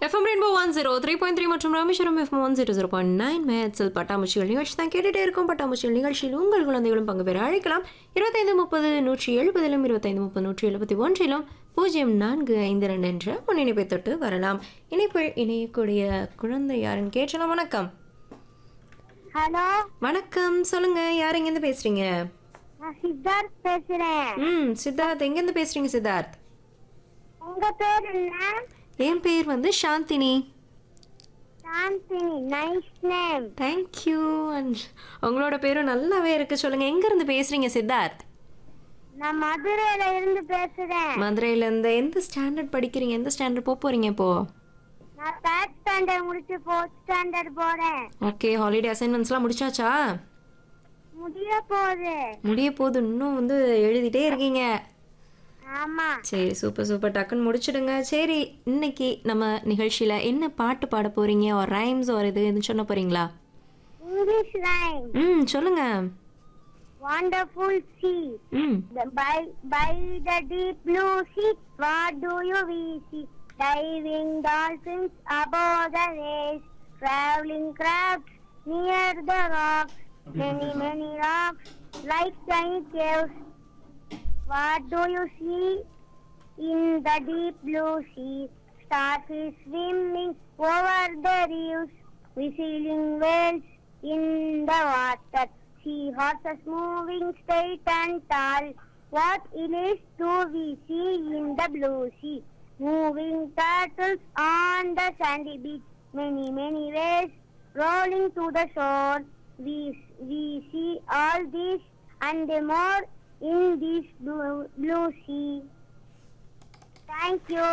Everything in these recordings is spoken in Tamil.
FM rainbow one zero three point three மற்றும் Rameswaram FM one zero zero point nine மேட்ஸில் பட்டாம்பூச்சிகள் நிகழ்ச்சி தான் கேட்டுட்டே இருக்கும் பட்டாம்பூச்சிகள் நிகழ்ச்சியில் உங்கள் குழந்தைகளும் பங்கு பெற அழைக்கலாம் இருபத்தைந்து முப்பது நூற்றி எழுபதிலும் இருபத்தைந்து முப்பது நூற்றி எழுபத்தி ஒன்றிலும் பூஜ்ஜியம் நான்கு ஐந்து ரெண்டு என்ற முன்னிணைப்பை தொட்டு வரலாம் இணைப்பில் இணையக்கூடிய குழந்தை யாருன்னு கேட்டலாம் வணக்கம் ஹலோ வணக்கம் சொல்லுங்க யார் எங்கேருந்து பேசுறீங்க நான் சித்தார்த் பேசுறேன் ம் சித்தார்த் எங்கேருந்து பேசுறீங்க சித்தார்த் உங்க பேர் என்ன என் பேர் வந்து Chandini Chandini nice name thank you and உங்களோட பேரும் நல்லாவே இருக்கு சொல்லுங்க எங்க இருந்து பேசுறீங்க சித்தார்த் நான் மதுரையில இருந்து பேசுறேன் மதுரையில இருந்து எந்த ஸ்டாண்டர்ட் படிக்கிறீங்க எந்த ஸ்டாண்டர்ட் போக போறீங்க இப்போ நான் தேர்ட் ஸ்டாண்டர்ட் முடிச்சு ஃபோர்த் ஸ்டாண்டர்ட் போறேன் ஓகே ஹாலிடே அசைன்மெண்ட்ஸ்லாம் முடிச்சாச்சா முடிய போகுது முடிய போது இன்னும் வந்து எழுதிட்டே இருக்கீங்க ஆமா சரி சூப்பர் சூப்பர் டக்குன்னு முடிச்சிடுங்க சரி இன்னைக்கு நம்ம நிகழ்ச்சியில என்ன பாட்டு பாட போறீங்க ஒரு ரைம்ஸ் ஒரு இது எதுவும் சொல்ல போறீங்களா இங்கிலீஷ் லைன் ம் சொல்லுங்க wonderful sea ம் The- by by the deep blue sea what do you we see diving dolphins above the waves traveling crabs near the rocks many many rocks like tiny caves what do you see in the deep blue sea starfish swimming over the reefs whistling whales in the water sea horses moving straight and tall what is do we see in the blue sea moving turtles on the sandy beach many many waves rolling to the shore we we see all this and more in this blue, blue sea thank you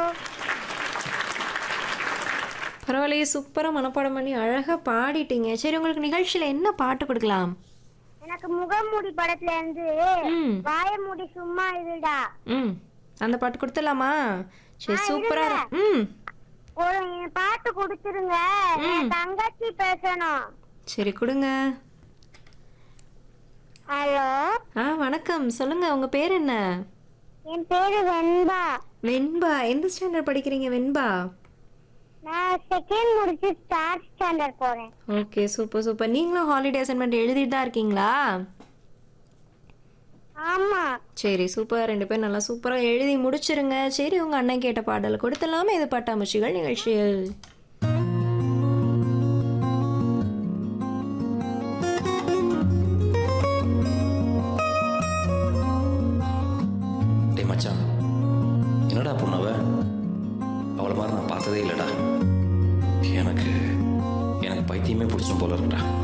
பரவாயில்லையே சூப்பராக மனப்பாடம் பண்ணி அழகாக பாடிட்டீங்க சரி உங்களுக்கு நிகழ்ச்சியில் என்ன பாட்டு கொடுக்கலாம் எனக்கு முகமூடி படத்துல இருந்து ம் வாய மூடி சும்மா இருடா ம் அந்த பாட்டு கொடுத்துடலாமா சரி சூப்பராக ம் ஒரு பாட்டு கொடுத்துருங்க என் தங்கச்சி பேசணும் சரி கொடுங்க ஹலோ ஆ வணக்கம் சொல்லுங்க உங்க பேர் என்ன என் பேரு வெண்பா வெண்பா எந்த ஸ்டாண்டர்ட் படிக்கிறீங்க வெண்பா நான் செகண்ட் முடிச்சு ஸ்டார்ட் ஸ்டாண்டர்ட் போறேன் ஓகே சூப்பர் சூப்பர் நீங்களும் ஹாலிடே அசைன்மெண்ட் எழுதிட்டு தான் இருக்கீங்களா ஆமா சரி சூப்பர் ரெண்டு பேரும் நல்லா சூப்பராக எழுதி முடிச்சிருங்க சரி உங்க அண்ணன் கேட்ட பாடல் கொடுத்துடலாமா இது பட்டாம்பூச்சிகள் நிகழ்ச்சியில் டேய் மச்சான் என்னடா பொண்ணவ அவளை மாதிரி நான் பார்த்ததே இல்லைடா எனக்கு எனக்கு பைத்தியமே பிடிச்சும் போல இருக்குடா